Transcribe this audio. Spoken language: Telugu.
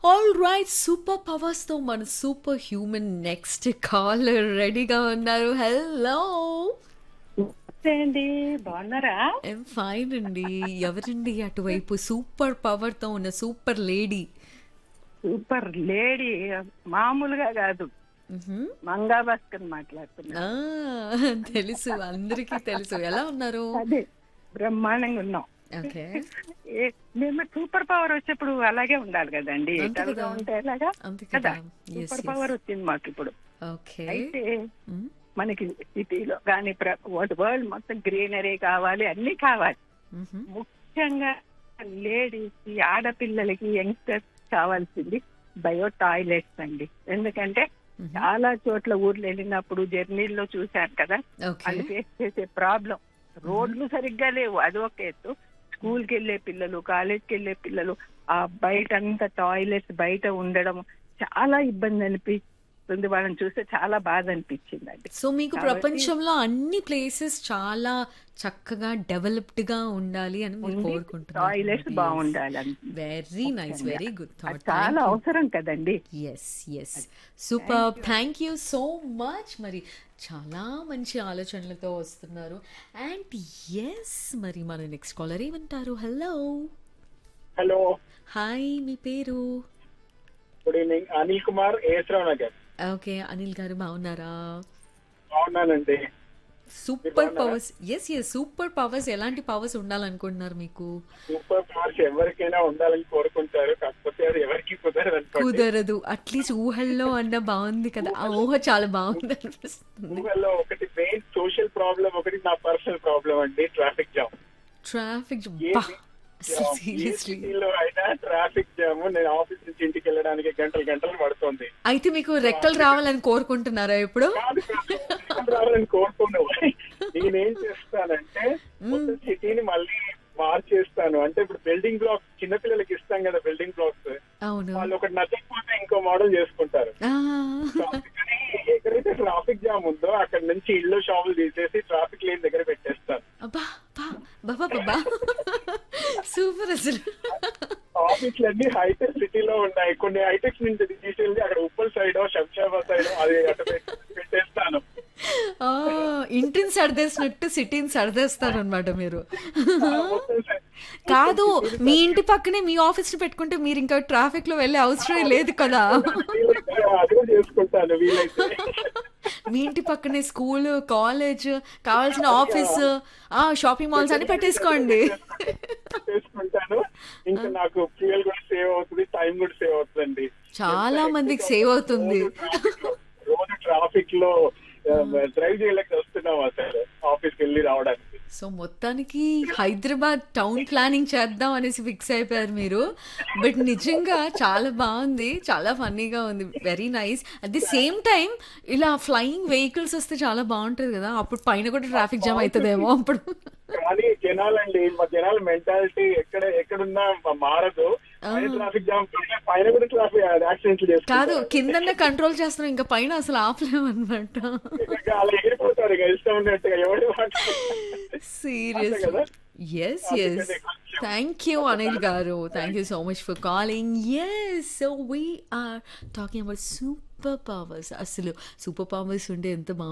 ఆల్ రైట్ సూపర్ పవర్స్తో మన సూపర్ హ్యూమన్ నెక్స్ట్ కాలర్ రెడీగా ఉన్నారు హలో నమస్తే అండి బాగున్నారా ఐమ్ ఫైన్ అండి ఎవరండి అటువైపు సూపర్ పవర్తో ఉన్న సూపర్ లేడీ సూపర్ లేడీ మామూలుగా కాదు మంగా భాస్కర్ మాట్లాడుతున్నా తెలుసు అందరికీ తెలుసు ఎలా ఉన్నారు అదే బ్రహ్మాండంగా ఉన్నాం ఓకే ఏ- మేము సూపర్ పవర్ వచ్చేప్పుడు అలాగే ఉండాలి కదండి అంతే డల్ గా కదా. ఉంటే ఎలాగా అంతే కదా కదా Yes, సూపర్ yes. పవర్ వచ్చింది మాకు ఇప్పుడు ఓకే అయితే మనకి సిటీలో కానీ వరల్డ్ మొత్తం గ్రీనరీ కావాలి అన్ని కావాలి ముఖ్యంగా లేడీస్ కి ఆడపిల్లలకి యంగ్స్టర్స్ కావాల్సింది బయో టాయిలెట్స్ అండి ఎందుకంటే చాలా చోట్ల ఊర్లు వెళ్ళినప్పుడు జర్నీల్లో చూశాను కదా ఓకే వాళ్ళు ఫేస్ చేసే ప్రాబ్లం రోడ్లు సరిగ్గా లేవు అది ఒక ఎత్తు స్కూల్ కి వెళ్ళే పిల్లలు కాలేజ్ కి వెళ్ళే పిల్లలు ఆ బయట అంతా టాయిలెట్స్ బయట ఉండడం చాలా ఇబ్బంది అనిపిస్తుంది వాళ్ళని చూస్తే చాలా బాధ అనిపించింది అండి సో మీకు కాబట్టి- ప్రపంచంలో అన్ని ప్లేసెస్ చాలా చక్కగా డెవలప్డ్ గా ఉండాలి అని మీరు టాయిలెట్స్ కోరుకుంటున్నారు బాగుండాలి అని వెరీ నైస్ వెరీ గుడ్ అది థాట్ చాలా అవసరం కదండి yes yes super thank you so much మరి చాలా మంచి ఆలోచనలతో వస్తున్నారు అండ్ ఎస్ మరి మన నెక్స్ట్ కాలర్ ఏమంటారు హలో హలో హాయ్ మీ పేరు good evening Anil Kumar Yesarao Nagar okay Anil గారు బాగున్నారా బాగున్నానండి సూపర్ బాగున్నారా? Powers yes yes super powers ఎలాంటి పవర్స్ ఉండాలనుకుంటున్నారు మీకు సూపర్ పవర్స్ ఎవరికైనా ఉండాలని కోరుకుంటారు కాకపోతే అది ఎవరికి కుదరదు అనుకోండి కుదరదు అట్లీస్ట్ ఊహల్లో అన్న బాగుంది కదా ఆ ఊహ చాలా బాగుంది అనిపిస్తుంది గూగుల్లో ఒకటి మెయిన్ సోషల్ ప్రాబ్లం ఒకటి నా పర్సనల్ ప్రాబ్లం అండి ట్రాఫిక్ జామ్ ట్రాఫిక్ సీరియస్లీ సిటీలో అయినా ట్రాఫిక్ జామ్ నేను ఆఫీస్ నుంచి ఇంటికి వెళ్ళడానికి గంటలు గంటలు పడుతుంది అయితే మీకు రెక్కలు రావాలని కోరుకుంటున్నారా ఇప్పుడు కాదు కాదు, రెక్కలు రావాలని కోరుకున్నావు నేనేం చేస్తానంటే మొత్తం సిటీని మళ్ళీ మార్చేస్తాను అంటే ఇప్పుడు బిల్డింగ్ బ్లాక్స్ చిన్నపిల్లలకి ఇస్తాం కదా బిల్డింగ్ బ్లాక్స్ అవును వాళ్ళు ఒకటి నచ్చకపోతే ఇంకో మోడల్ చేసుకుంటారు ఆ, సో అందుకని ఎక్కడైతే ట్రాఫిక్ జామ్ ఉందో అక్కడ నుంచి ఇల్లు షాపులు తీసేసి ట్రాఫిక్ లేన్ దగ్గర పెట్టేస్తాను అబ్బా బా బాబా బాబా సూపర్ అసలు ఆఫీసులన్నీ హైటెక్ సిటీలో ఉన్నాయి కొన్ని హైటెక్స్ నుంచి తీసుకెళ్ళి అక్కడ ఉప్పల్ సైడ్ శంషాబాద్ సైడ్ అది అక్కడ పెట్టి- పెట్టేస్తాను ఆ, ఇంటిని సర్దేసినట్టు సిటీని సర్దేస్తారు అనమాట మీరు మొత్తం సై- కాదు మీ ఇంటి పక్కనే మీ ఆఫీస్ ని పెట్టుకుంటే మీరు ఇంకా ట్రాఫిక్ లో వెళ్ళే అవసరం లేదు కదా వీలైతే అది కూడా చేసుకుంటాను వీలైతే మీ ఇంటి పక్కనే స్కూల్ కాలేజ్ కావాల్సిన ఆఫీస్ ఆ షాపింగ్ మాల్స్ అన్ని పెట్టేసుకోండి చేసుకుంటాను ఇంకా నాకు ఫ్యూయల్ కూడా సేవ్ అవుతుంది టైం కూడా సేవ్ అవుతుందండి చాలా మందికి సేవ్ అవుతుంది రోజు ట్రాఫిక్ లో డ్రైవ్ చేయలేక వస్తున్నాం అసలు ఆఫీస్కి వెళ్ళి రావడానికి సో మొత్తానికి హైదరాబాద్ టౌన్ ప్లానింగ్ చేద్దాం అనేసి ఫిక్స్ అయిపోయారు మీరు బట్ నిజంగా చాలా బాగుంది చాలా ఫన్నీగా ఉంది very nice at the same time ఇలా ఫ్లయింగ్ వెహికల్స్ వస్తే చాలా బాగుంటుంది కదా అప్పుడు పైన కూడా ట్రాఫిక్ జామ్ అవుతుందేమో అప్పుడు కానీ జనాలండి మా జనాల మెంటాలిటీ ఎక్కడ ఎక్కడున్నా మారదు పైన ట్రాఫిక్ జామ్ పైన కూడా ట్రాఫిక్ యాక్సిడెంట్లు కాదు చేస్తారు కిందనే కంట్రోల్ చేస్తున్నాం ఇంకా పైన అసలు ఆపలేము అనమాట అలా ఎగిరిపోతారు ఇక ఇష్టం ఉన్నట్టుగా ఎవరు సీరియస్ అంతే కదా? ఎస్ అందుకనే ఎస్ కొంచెం. థ్యాంక్ యూ అనిల్ గారు thank you so much for calling yes so we are talking about super powers అసలు సూపర్ పవర్స్ ఉంటే ఎంత బాగుంటుంది